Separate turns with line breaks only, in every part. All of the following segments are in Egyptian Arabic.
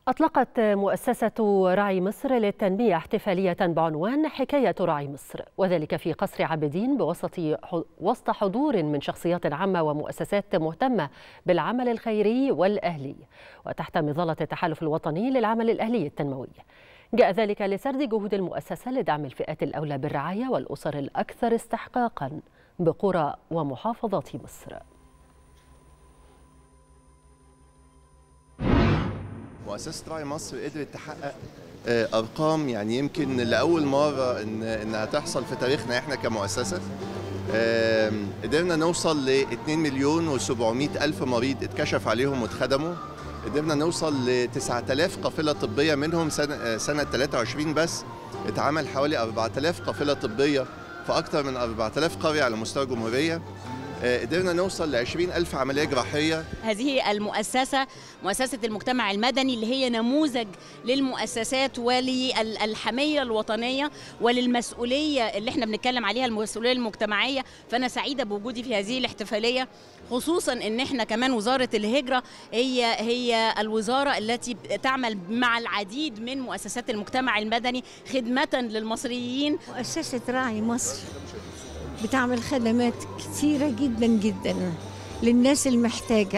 أطلقت مؤسسة راعي مصر للتنمية احتفالية بعنوان حكاية راعي مصر وذلك في قصر عابدين بوسط وسط حضور من شخصيات عامة ومؤسسات مهتمة بالعمل الخيري والأهلي وتحت مظلة التحالف الوطني للعمل الأهلي التنموي جاء ذلك لسرد جهود المؤسسة لدعم الفئات الأولى بالرعاية والأسر الأكثر استحقاقا بقرى ومحافظات مصر
مؤسسة راعي مصر قدرت تحقق ارقام يعني يمكن لاول مره إن انها تحصل في تاريخنا احنا كمؤسسه قدرنا نوصل ل 2 مليون و700 الف مريض اتكشف عليهم واتخدموا قدرنا نوصل ل 9000 قافله طبيه منهم سنه سنه 23 بس اتعمل حوالي 4000 قافله طبيه في اكثر من 4000 قريه على مستوى الجمهوريه قدرنا نوصل ل 20 ألف عملية جراحية
هذه المؤسسة مؤسسة المجتمع المدني اللي هي نموذج للمؤسسات وللحمية الوطنية وللمسؤولية اللي احنا بنتكلم عليها المسؤولية المجتمعية فأنا سعيدة بوجودي في هذه الاحتفالية خصوصا ان احنا كمان وزارة الهجرة هي هي الوزارة التي تعمل مع العديد من مؤسسات المجتمع المدني خدمة للمصريين
مؤسسة راعي مصر بتعمل خدمات كثيرة جدا جدا للناس المحتاجة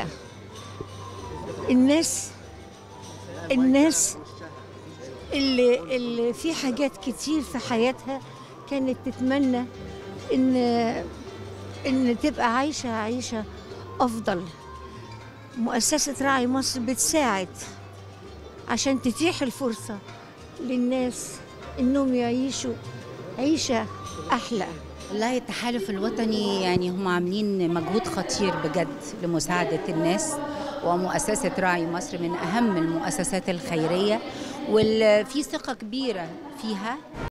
الناس الناس اللي, اللي في حاجات كتير في حياتها كانت تتمنى ان ان تبقى عايشة عيشة افضل مؤسسة راعي مصر بتساعد عشان تتيح الفرصة للناس انهم يعيشوا عيشة احلى
والله التحالف الوطني يعني هم عاملين مجهود خطير بجد لمساعدة الناس ومؤسسة راعي مصر من أهم المؤسسات الخيرية وفي ثقة كبيرة فيها